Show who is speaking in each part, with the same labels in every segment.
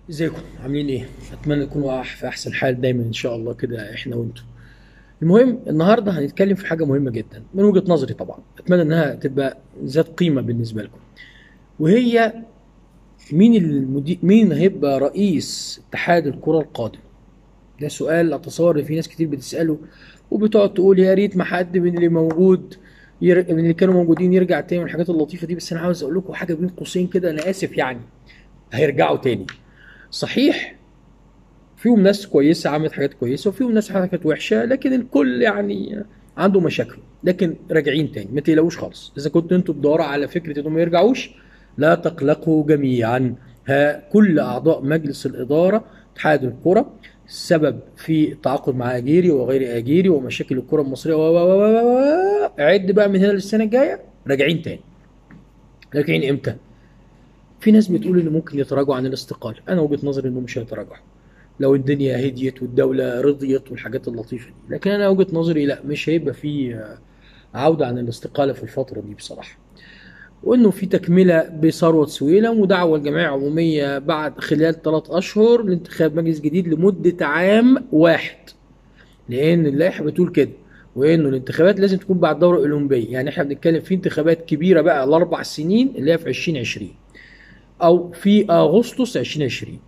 Speaker 1: ازيكم عاملين ايه اتمنى تكونوا أح- في احسن حال دايما ان شاء الله كده احنا وانتم المهم النهارده هنتكلم في حاجه مهمه جدا من وجهه نظري طبعا اتمنى انها تبقى ذات قيمه بالنسبه لكم وهي مين المدير مين هيبقى رئيس اتحاد الكره القادم ده سؤال اتصور ان في ناس كتير بتساله وبتقعد تقول يا ريت ما حد من اللي موجود ير... من اللي كانوا موجودين يرجع تاني من الحاجات اللطيفه دي بس انا عاوز اقول لكم حاجه بين قوسين كده انا اسف يعني هيرجعوا تاني صحيح فيهم ناس كويسه عملت حاجات كويسه وفيهم ناس حاجات وحشه لكن الكل يعني عنده مشاكل لكن راجعين تاني ما تقلقوش خالص اذا كنتوا انتوا بتدوروا على فكره انهم ما يرجعوش لا تقلقوا جميعا ها كل اعضاء مجلس الاداره اتحاد الكره السبب في التعاقد مع اجيري وغير اجيري ومشاكل الكره المصريه و و و و و عد بقى من هنا للسنه الجايه راجعين تاني راجعين امتى؟ في ناس بتقول ان ممكن يتراجعوا عن الاستقاله انا وجهه نظري انه مش هيتراجعوا لو الدنيا هديت والدوله رضيت والحاجات اللطيفه دي لكن انا وجهه نظري لا مش هيبقى في آه، عوده عن الاستقاله في الفتره دي بصراحه وانه في تكمله بثروه سويلم ودعوه الجمعيه العموميه بعد خلال ثلاث اشهر لانتخاب مجلس جديد لمده عام واحد لان اللائحه بتقول كده وانه الانتخابات لازم تكون بعد الدوره الاولمبيه يعني احنا بنتكلم في انتخابات كبيره بقى الاربع سنين اللي هي في 2020 او في اغسطس 2020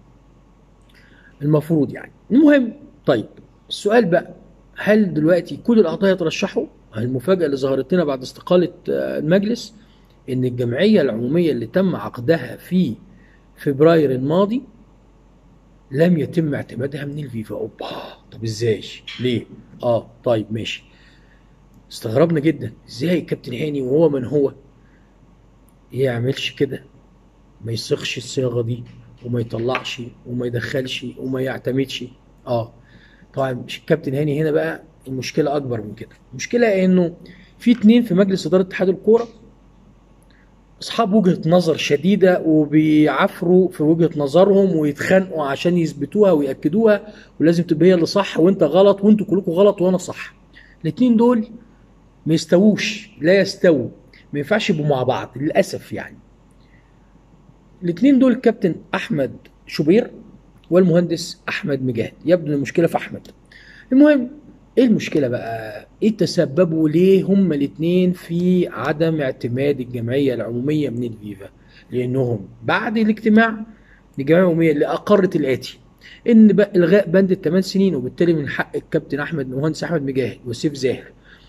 Speaker 1: المفروض يعني المهم طيب السؤال بقى هل دلوقتي كل الاعضاء يترشحوا هل المفاجاه اللي ظهرت لنا بعد استقاله آه، المجلس ان الجمعيه العموميه اللي تم عقدها في فبراير الماضي لم يتم اعتمادها من الفيفا اوبا طب ازاي ليه اه طيب ماشي استغربنا جدا ازاي الكابتن هاني وهو من هو يعملش كده ما يصيغش الصياغه دي وما يطلعش وما يدخلش وما يعتمدش اه طبعا مش الكابتن هاني هنا بقى المشكله اكبر من كده المشكله انه في اتنين في مجلس اداره اتحاد الكوره اصحاب وجهه نظر شديده وبيعافروا في وجهه نظرهم ويتخانقوا عشان يثبتوها وياكدوها ولازم تبقى هي اللي صح وانت غلط وانتوا كلكم غلط وانا صح الاتنين دول ما يستووش لا يستووا ما ينفعش يبقوا مع بعض للاسف يعني الاثنين دول الكابتن احمد شوبير والمهندس احمد مجاهد يبدو ان المشكله في احمد المهم ايه المشكله بقى ايه تسببوا ليه هما الاثنين في عدم اعتماد الجمعيه العموميه من الفيفا لانهم بعد الاجتماع الجمعيه العموميه اللي اقرت الاتي ان بقى الغاء بند الثمان سنين وبالتالي من حق الكابتن احمد المهندس احمد مجاهد وسيف زاهر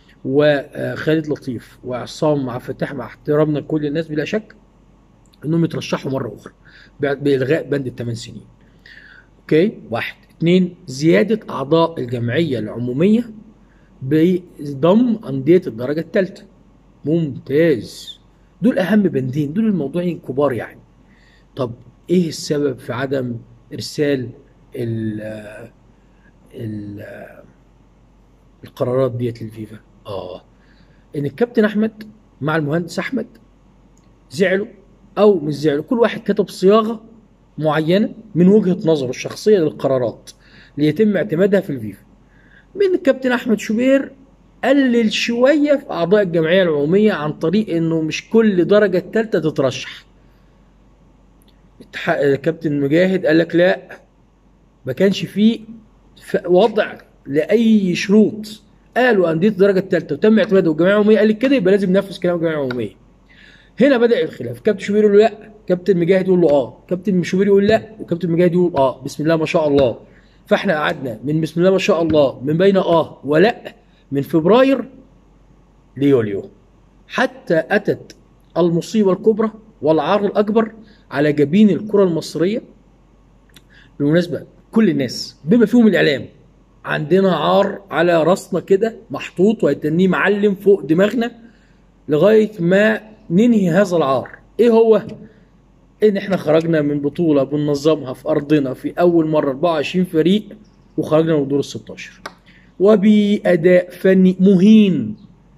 Speaker 1: وخالد لطيف وعصام عبد الفتاح مع احترامنا لكل الناس بلا شك انهم يترشحوا مره اخرى بعد- بالغاء بند الثمان سنين. اوكي؟ واحد، اثنين زياده اعضاء الجمعيه العموميه بضم انديه الدرجه الثالثه. ممتاز. دول اهم بندين، دول الموضوعين كبار يعني. طب ايه السبب في عدم ارسال ال ال القرارات ديت للفيفا؟ اه ان الكابتن احمد مع المهندس احمد زعلوا او مش زعلوا كل واحد كتب صياغه معينه من وجهه نظره الشخصيه للقرارات ليتم اعتمادها في الفيفا من الكابتن احمد شوبير قلل شويه في اعضاء الجمعيه العموميه عن طريق انه مش كل درجه الثالثه تترشح الاتحاد- الكابتن مجاهد قال لك لا ما كانش فيه ف- وضع لاي شروط قالوا انديه الدرجه الثالثه وتم اعتمادها والجمعيه العموميه قالت كده يبقى لازم ننفذ كلام الجمعيه العموميه هنا بدا الخلاف كابتن شوبير يقول له لا كابتن مجاهد يقول له اه كابتن شوبير يقول لا وكابتن مجاهد يقول اه بسم الله ما شاء الله فاحنا قعدنا من بسم الله ما شاء الله من بين اه ولا من فبراير ليوليو حتى اتت المصيبه الكبرى والعار الاكبر على جبين الكره المصريه بالمناسبه كل الناس بما فيهم الاعلام عندنا عار على راسنا كده محطوط وهيتنيه معلم فوق دماغنا لغايه ما ننهي هذا العار ايه هو ان احنا خرجنا من بطوله بننظمها في ارضنا في اول مره 24 فريق وخرجنا من دور ال 16 وباداء فني مهين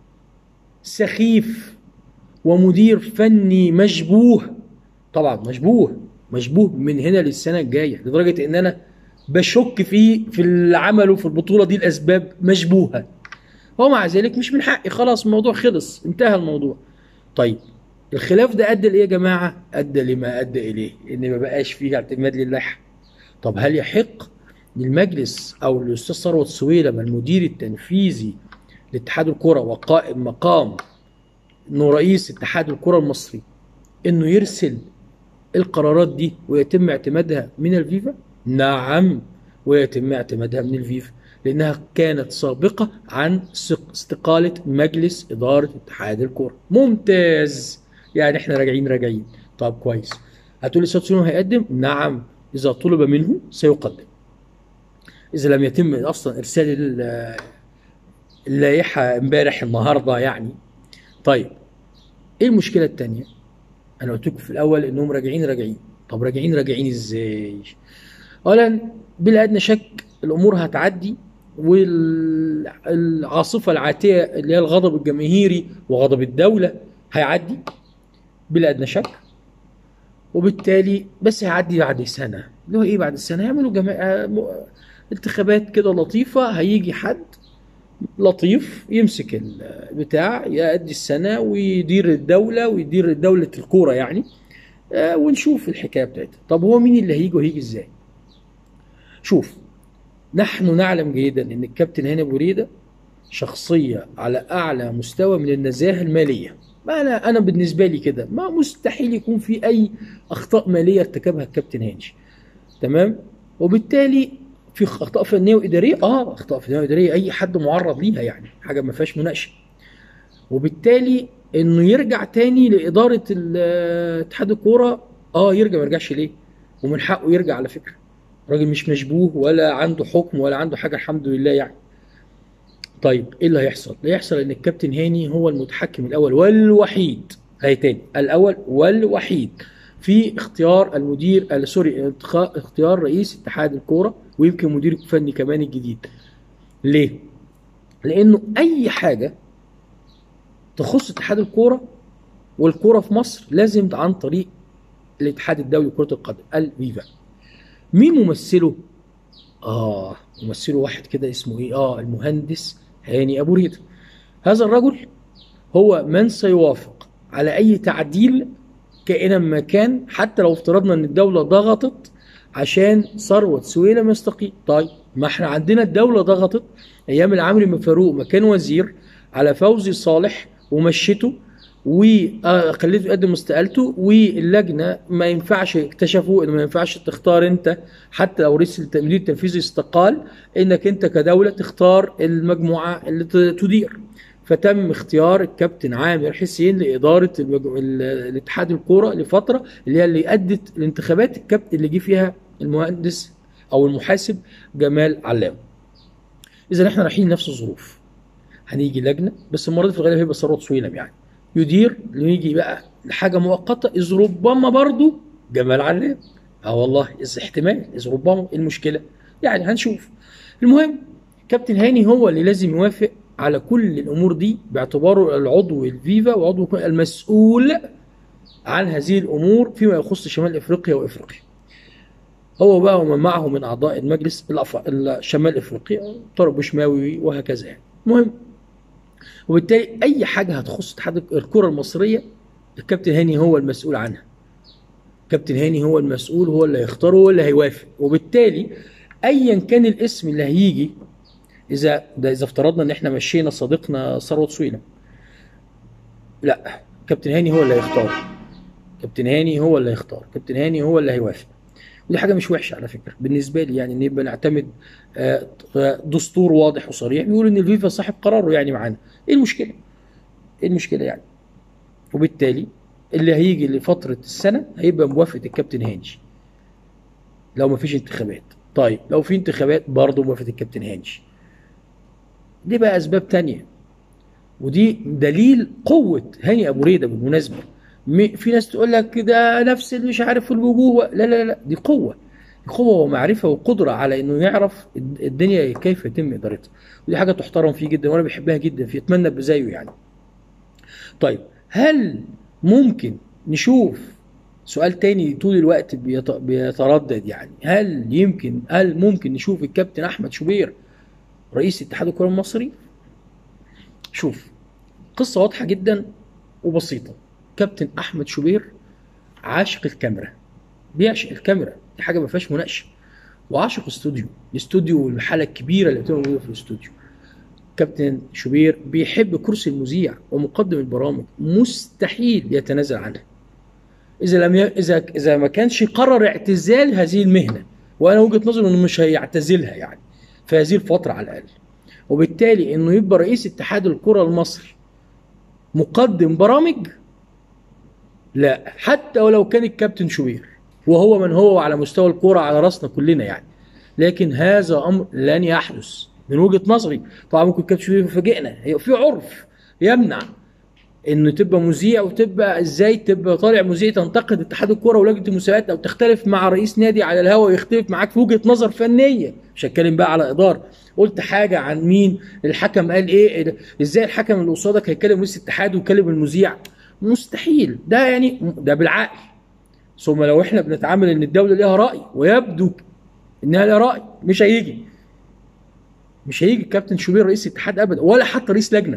Speaker 1: سخيف ومدير فني مشبوه طبعا مشبوه مشبوه من هنا للسنه الجايه لدرجه ان انا بشك فيه في اللي عمله في البطوله دي الاسباب مشبوهه ومع ذلك مش من حقي خلاص الموضوع خلص انتهى الموضوع طيب الخلاف ده ادى لايه يا جماعه ادى لما ادى اليه ان ما بقاش فيه اعتماد للائحه طب هل يحق للمجلس او الاستاذ ثروت سويلم المدير التنفيذي لاتحاد الكره وقائم مقام انه رئيس اتحاد الكره المصري انه يرسل القرارات دي ويتم اعتمادها من الفيفا؟ نعم ويتم اعتمادها من الفيفا لانها كانت سابقه عن استقاله مجلس اداره اتحاد الكره ممتاز يعني احنا راجعين راجعين طب كويس هتقولي استاذ سليمان هيقدم نعم اذا طلب منه سيقدم اذا لم يتم اصلا ارسال اللائحه امبارح النهارده يعني طيب ايه المشكله الثانيه انا قلت لكم في الاول انهم راجعين راجعين طب راجعين راجعين ازاي اولا بلا ادنى شك الامور هتعدي والعاصفه العاتيه اللي هي الغضب الجماهيري وغضب الدوله هيعدي بلا ادنى شك وبالتالي بس هيعدي بعد سنه اللي هو ايه بعد السنه هيعملوا جما... انتخابات كده لطيفه هيجي حد لطيف يمسك البتاع يأدي السنة ويدير الدولة ويدير دولة الكورة يعني آه، ونشوف الحكاية بتاعتها طب هو مين اللي هيجي وهيجي ازاي شوف نحن نعلم جيدا ان الكابتن هاني بريدة شخصية على اعلى مستوى من النزاهة المالية ما انا انا بالنسبة لي كده ما مستحيل يكون في اي اخطاء مالية ارتكبها الكابتن هاني تمام وبالتالي في اخطاء فنيه واداريه اه اخطاء فنيه واداريه اي حد معرض ليها يعني حاجه ما فيهاش مناقشه وبالتالي انه يرجع تاني لاداره اتحاد الكوره اه يرجع ما يرجعش ليه ومن حقه يرجع على فكره راجل مش مشبوه ولا عنده حكم ولا عنده حاجه الحمد لله يعني طيب ايه اللي هيحصل؟ اللي هيحصل ان الكابتن هاني هو المتحكم الاول والوحيد هي تاني الاول والوحيد في اختيار المدير سوري اختيار رئيس اتحاد الكوره ويمكن مدير فني كمان الجديد ليه لانه اي حاجه تخص اتحاد الكوره والكوره في مصر لازم عن طريق الاتحاد الدولي لكره القدم الفيفا مين ممثله اه ممثله واحد كده اسمه ايه اه المهندس هاني ابو ريده هذا الرجل هو من سيوافق على اي تعديل كائنا ما كان حتى لو افترضنا ان الدوله ضغطت عشان ثروت سويلم يستقيل طيب ما احنا عندنا الدوله ضغطت ايام العمري بن فاروق ما كان وزير على فوزي صالح ومشته وخليته يقدم استقالته واللجنه ما ينفعش اكتشفوا انه ما ينفعش تختار انت حتى لو رئيس المدير التنفيذي استقال انك انت كدوله تختار المجموعه اللي تدير فتم اختيار الكابتن عامر حسين لاداره الاتحاد الكوره لفتره اللي هي اللي ادت الانتخابات الكابتن اللي جه فيها المهندس او المحاسب جمال علام. اذا احنا رايحين نفس الظروف. هنيجي لجنه بس المره دي في الغالب هيبقى ثروت سويلم يعني. يدير يجي بقى لحاجه مؤقته اذ ربما برضه جمال علام. اه والله اذا احتمال اذا ربما إيه المشكله؟ يعني هنشوف. المهم كابتن هاني هو اللي لازم يوافق على كل الامور دي باعتباره العضو الفيفا وعضو المسؤول عن هذه الامور فيما يخص شمال افريقيا وافريقيا. هو بقى ومن معه من اعضاء المجلس شمال افريقيا طارق بشماوي وهكذا يعني. المهم وبالتالي اي حاجه هتخص اتحاد الكره المصريه الكابتن هاني هو المسؤول عنها. كابتن هاني هو المسؤول هو اللي هيختاره هو اللي هيوافق وبالتالي ايا كان الاسم اللي هيجي اذا ده اذا افترضنا ان احنا مشينا صديقنا ثروت سويلم لا كابتن هاني هو اللي هيختار كابتن هاني هو اللي هيختار كابتن هاني هو اللي هيوافق ودي حاجه مش وحشه على فكره بالنسبه لي يعني ان يبقى نعتمد آه، دستور واضح وصريح بيقول ان الفيفا صاحب قراره يعني معانا ايه المشكله ايه المشكله يعني وبالتالي اللي هيجي لفتره السنه هيبقى موافقه الكابتن هاني لو ما فيش انتخابات طيب لو في انتخابات برضه موافقه الكابتن هاني دي بقى اسباب تانية ودي دليل قوة هاني ابو ريدة بالمناسبة في ناس تقول لك ده نفس اللي مش عارف الوجوه لا لا لا دي قوة قوة ومعرفة وقدرة على انه يعرف الدنيا كيف يتم ادارتها ودي حاجة تحترم فيه جدا وانا بحبها جدا في اتمنى بزيه يعني طيب هل ممكن نشوف سؤال تاني طول الوقت بيتردد يعني هل يمكن هل ممكن نشوف الكابتن احمد شوبير رئيس اتحاد الكره المصري شوف قصه واضحه جدا وبسيطه كابتن احمد شوبير عاشق الكاميرا بيعشق الكاميرا دي حاجه ما فيهاش مناقشه وعاشق استوديو الاستوديو والحاله الكبيره اللي بتبقى موجوده في الاستوديو كابتن شوبير بيحب كرسي المذيع ومقدم البرامج مستحيل يتنازل عنها اذا لم ي... اذا اذا ما كانش قرر اعتزال هذه المهنه وانا وجهه نظري انه مش هيعتزلها يعني في هذه الفتره على الاقل وبالتالي انه يبقى رئيس اتحاد الكره المصري مقدم برامج لا حتى ولو كان الكابتن شوبير وهو من هو على مستوى الكرة على راسنا كلنا يعني لكن هذا امر لن يحدث من وجهه نظري طبعا ممكن الكابتن شوبير يفاجئنا هي في عرف يمنع انه تبقى مذيع وتبقى ازاي تبقى طالع مذيع تنتقد اتحاد الكوره ولجنه المسابقات او تختلف مع رئيس نادي على الهوا ويختلف معاك في وجهه نظر فنيه مش هتكلم بقى على اداره قلت حاجه عن مين الحكم قال ايه ازاي الحكم اللي قصادك هيكلم رئيس الاتحاد ويكلم المذيع مستحيل ده يعني ده بالعقل ثم لو احنا بنتعامل ان الدوله ليها راي ويبدو انها لها راي مش هيجي مش هيجي الكابتن شوبير رئيس الاتحاد ابدا ولا حتى رئيس لجنه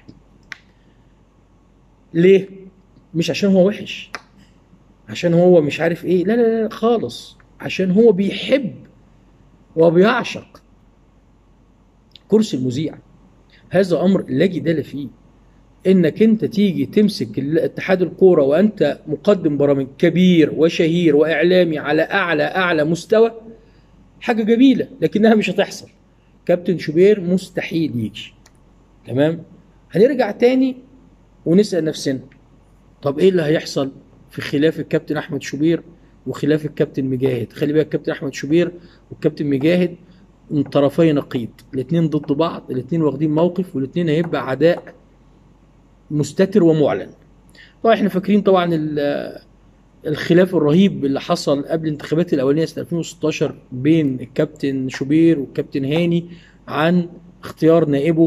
Speaker 1: ليه مش عشان هو وحش عشان هو مش عارف ايه لا لا لا خالص عشان هو بيحب وبيعشق كرسي المذيع هذا امر لا جدال فيه انك انت تيجي تمسك اتحاد الكوره وانت مقدم برامج كبير وشهير واعلامي على اعلى اعلى مستوى حاجه جميله لكنها مش هتحصل كابتن شوبير مستحيل يجي تمام هنرجع تاني ونسال نفسنا طب ايه اللي هيحصل في خلاف الكابتن احمد شوبير وخلاف الكابتن مجاهد خلي بالك الكابتن احمد شوبير والكابتن مجاهد من طرفي نقيض الاثنين ضد بعض الاثنين واخدين موقف والاثنين هيبقى عداء مستتر ومعلن طبعا احنا فاكرين طبعا الخلاف الرهيب اللي حصل قبل الانتخابات الاولانيه سنه 2016 بين الكابتن شوبير والكابتن هاني عن اختيار نائبه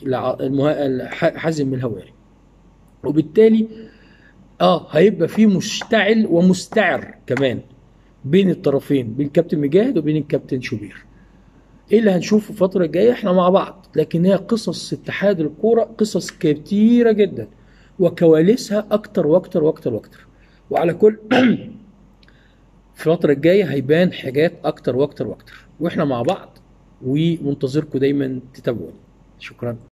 Speaker 1: حازم الهواري وبالتالي اه هيبقى في مشتعل ومستعر كمان بين الطرفين بين كابتن مجاهد وبين الكابتن شوبير ايه اللي هنشوفه الفتره الجايه احنا مع بعض لكن هي قصص اتحاد الكوره قصص كتيره جدا وكواليسها اكتر واكتر واكتر واكتر وعلى كل في الفتره الجايه هيبان حاجات اكتر واكتر واكتر واحنا مع بعض ومنتظركم دايما تتابعوني شكرا